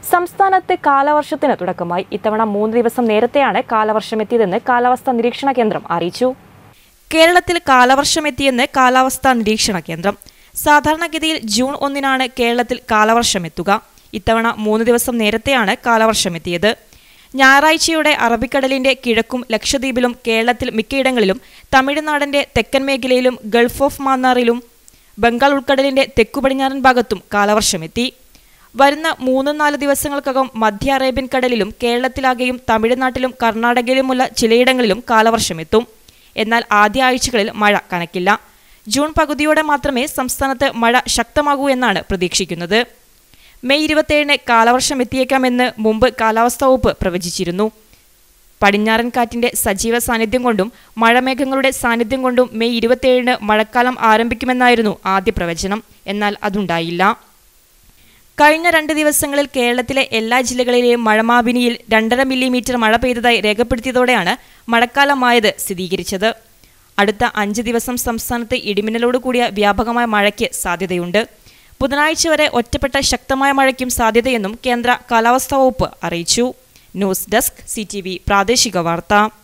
സംസ്ഥാനത്ത് കാലവർഷത്തിന് തുടക്കമായി ഇത്തവണ മൂന്ന് ദിവസം നേരത്തെയാണ് കാലവർഷം എത്തിയതെന്ന് കാലാവസ്ഥാ നിരീക്ഷണ കേന്ദ്രം അറിയിച്ചു കേരളത്തിൽ കാലവർഷമെത്തിയെന്ന് കാലാവസ്ഥാ നിരീക്ഷണ കേന്ദ്രം സാധാരണഗതിയിൽ ജൂൺ ഒന്നിനാണ് കേരളത്തിൽ കാലവർഷം എത്തുക ഇത്തവണ മൂന്ന് ദിവസം നേരത്തെയാണ് കാലവർഷമെത്തിയത് ഞായറാഴ്ചയോടെ അറബിക്കടലിന്റെ കിഴക്കും ലക്ഷദ്വീപിലും കേരളത്തിൽ മിക്കയിടങ്ങളിലും തമിഴ്നാടിന്റെ തെക്കൻ മേഖലയിലും ഗൾഫ് ഓഫ് മാന്നാറിലും ബംഗാൾ ഉൾക്കടലിന്റെ തെക്കു പടിഞ്ഞാറൻ ഭാഗത്തും കാലവർഷമെത്തി വരുന്ന മൂന്ന് നാല് ദിവസങ്ങൾക്കകം മധ്യ അറേബ്യൻ കടലിലും കേരളത്തിലാകെയും തമിഴ്നാട്ടിലും കർണാടകയിലുമുള്ള ചിലയിടങ്ങളിലും കാലവർഷമെത്തും എന്നാൽ ആദ്യ ആഴ്ചകളിൽ മഴ കണക്കില്ല ജൂൺ പകുതിയോടെ മാത്രമേ സംസ്ഥാനത്ത് മഴ ശക്തമാകൂ എന്നാണ് പ്രതീക്ഷിക്കുന്നത് മെയ് ഇരുപത്തിയേഴിന് കാലവർഷം എത്തിയേക്കാമെന്ന് മുമ്പ് കാലാവസ്ഥാ വകുപ്പ് പ്രവചിച്ചിരുന്നു പടിഞ്ഞാറൻ കാറ്റിന്റെ സജീവ സാന്നിധ്യം കൊണ്ടും മഴമേഘങ്ങളുടെ സാന്നിധ്യം കൊണ്ടും മെയ് ഇരുപത്തിയേഴിന് മഴക്കാലം ആരംഭിക്കുമെന്നായിരുന്നു ആദ്യ പ്രവചനം എന്നാൽ അതുണ്ടായില്ല കഴിഞ്ഞ രണ്ട് ദിവസങ്ങളിൽ കേരളത്തിലെ എല്ലാ ജില്ലകളിലെയും മഴമാപിനിയിൽ രണ്ടര മില്ലിമീറ്റർ മഴ പെയ്തതായി രേഖപ്പെടുത്തിയതോടെയാണ് മഴക്കാലമായത് സ്ഥിരീകരിച്ചത് അടുത്ത അഞ്ച് ദിവസം സംസ്ഥാനത്ത് ഇടിമിന്നലോട് കൂടിയ വ്യാപകമായ മഴയ്ക്ക് സാധ്യതയുണ്ട് ബുധനാഴ്ച വരെ ഒറ്റപ്പെട്ട ശക്തമായ മഴയ്ക്കും സാധ്യതയെന്നും കേന്ദ്ര കാലാവസ്ഥാ വകുപ്പ് അറിയിച്ചു ന്യൂസ് ഡെസ്ക് സി പ്രാദേശിക വാർത്ത